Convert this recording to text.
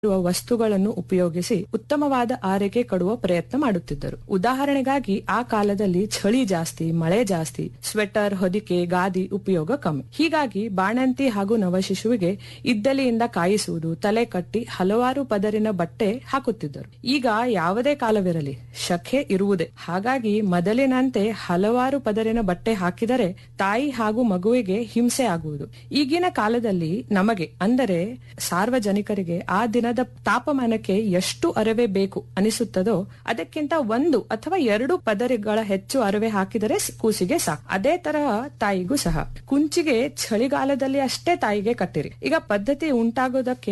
ಇರುವ ವಸ್ತುಗಳನ್ನು ಉಪಯೋಗಿಸಿ ಉತ್ತಮವಾದ ಆರೈಕೆ ಕೊಡುವ ಪ್ರಯತ್ನ ಮಾಡುತ್ತಿದ್ದರು ಉದಾಹರಣೆಗಾಗಿ ಆ ಕಾಲದಲ್ಲಿ ಚಳಿ ಜಾಸ್ತಿ ಮಳೆ ಜಾಸ್ತಿ ಸ್ವೆಟರ್ ಹೊದಿಕೆ ಗಾದಿ ಉಪಯೋಗ ಕಮ್ಮಿ ಹೀಗಾಗಿ ಬಾಣಂತಿ ಹಾಗೂ ನವಶಿಶುವಿಗೆ ಇದ್ದಲಿಯಿಂದ ಕಾಯಿಸುವುದು ತಲೆ ಕಟ್ಟಿ ಹಲವಾರು ಪದರಿನ ಬಟ್ಟೆ ಹಾಕುತ್ತಿದ್ದರು ಈಗ ಯಾವುದೇ ಕಾಲವಿರಲಿ ಶಖೆ ಇರುವುದೇ ಹಾಗಾಗಿ ಮೊದಲಿನಂತೆ ಹಲವಾರು ಪದರಿನ ಬಟ್ಟೆ ಹಾಕಿದರೆ ತಾಯಿ ಹಾಗೂ ಮಗುವಿಗೆ ಹಿಂಸೆ ಆಗುವುದು ಈಗಿನ ಕಾಲದಲ್ಲಿ ನಮಗೆ ಅಂದರೆ ಸಾರ್ವಜನಿಕರಿಗೆ ಆ ದಿನದ ತಾಪಮಾನಕ್ಕೆ ಎಷ್ಟು ಅರವೆ ಬೇಕು ಅನಿಸುತ್ತದೋ ಅದಕ್ಕಿಂತ ಒಂದು ಅಥವಾ ಎರಡು ಪದರಿಗಳ ಹೆಚ್ಚು ಅರವೆ ಹಾಕಿದರೆ ಸ್- ಕೂಸಿಗೆ ಸಾಕು ಅದೇ ತರಹ ತಾಯಿಗೂ ಸಹ ಕುಂಚಿಗೆ ಚಳಿಗಾಲದಲ್ಲಿ ಅಷ್ಟೇ ತಾಯಿಗೆ ಕಟ್ಟಿರಿ ಈಗ ಪದ್ಧತಿ ಉಂಟಾಗೋದಕ್ಕೆ